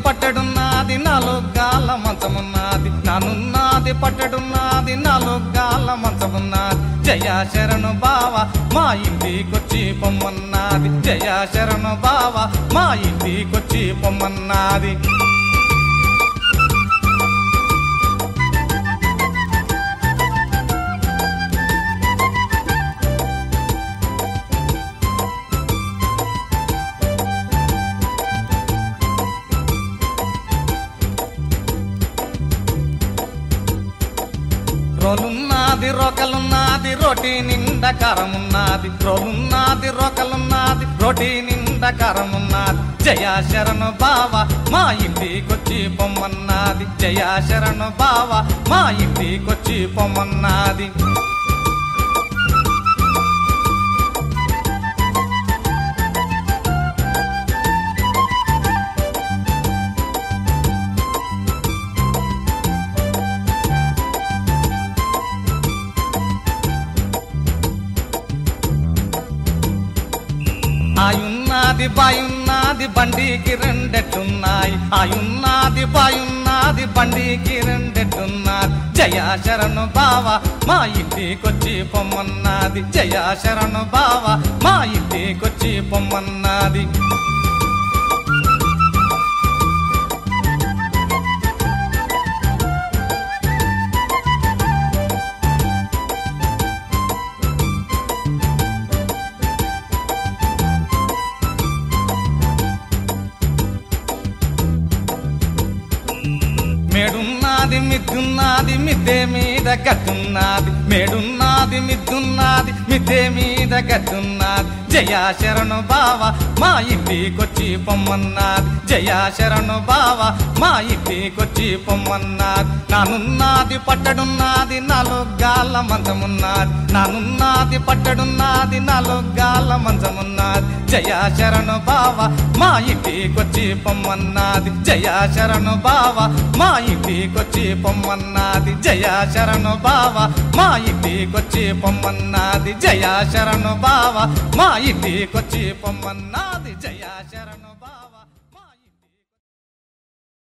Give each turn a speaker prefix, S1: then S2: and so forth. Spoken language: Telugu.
S1: పట్టడున్నది నాలో గాల మంచమున్నది నానున్నది పట్టడున్నది నాలో గాల మంచమున్నది జయ శరణు బావ మా ఇంటికొచ్చి పొమ్మన్నది జయ శరణు బావ మా ఇంటికొచ్చి పొమ్మన్నది రోలున్నది రోకలున్నది రోటి నిండా కారమున్నది రోలున్నది రోకలున్నది రోటి నిండా కారమున్నది జయ శరణు బావ మా ఇంటికొచ్చి పొమ్మన్నది జయ శరణు బావ మా ఇంటికొచ్చి పొమ్మన్నది ఆయున్నది బాయున్నది బండికి రెండెట్టున్నాయి ఆయున్నది బాయున్నది బండికి రెండెట్టున్నది జయ శరణు బావ మా ఇంటికొచ్చి పొమ్మన్నది జయ శరణు బావ మా ఇంటికొచ్చి పొమ్మన్నది మేడున్నది మిద్దున్నది మిద్దె మీద గట్టున్నది మేడున్నది మిద్దున్నది మిద్దె మీద గట్టున్నది జయ శరణు బావ మా ఇంటికొచ్చి పొమ్మన్నది జయ శరణు బావ మా ఇంటికొచ్చి పొమ్మన్నది నానున్నది పట్టడున్నది నాలో గాల మంచమున్నది నానున్నది పట్టడున్నది నాలో గాల మంచమున్నది జయ శరణు బావ మా ఇంటికొచ్చి పొమ్మన్నది జయ శరణు బావ మా ఇంటికొచ్చి పొమ్మన్నది జయ శరణు బావ మా ఇంటికొచ్చి పొమ్మన్నది జయ శరణు బావ మా ఇంటికొచ్చి పొమ్మన్నది జయ శరణు